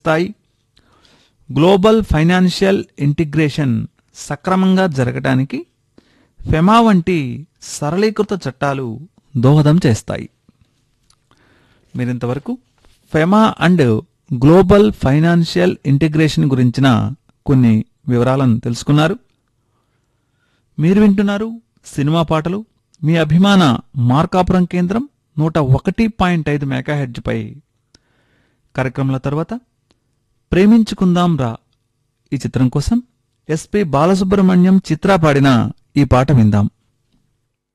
స్థాయి global financial integration సక్రమంగా జరగడానికి ఫెమా వంటి సరళీకృత చట్టాలు దోహదం చేస్తాయి మీరింతవరకు FEMA and global financial integration గురించిన కొన్ని వివరాలను తెలుసుకున్నారు మీరు వింటున్నారు సినిమా పాటలు మీ అభిమాన మార్కాపురం కేంద్రం నూట ఒకటి పాయింట్ ఐదు మెగాహెడ్జ్పై కార్యక్రమాల తర్వాత ప్రేమించుకుందాం రా ఈ చిత్రం కోసం ఎస్పి బాలసుబ్రహ్మణ్యం చిత్ర పాడిన ఈ పాట విందాం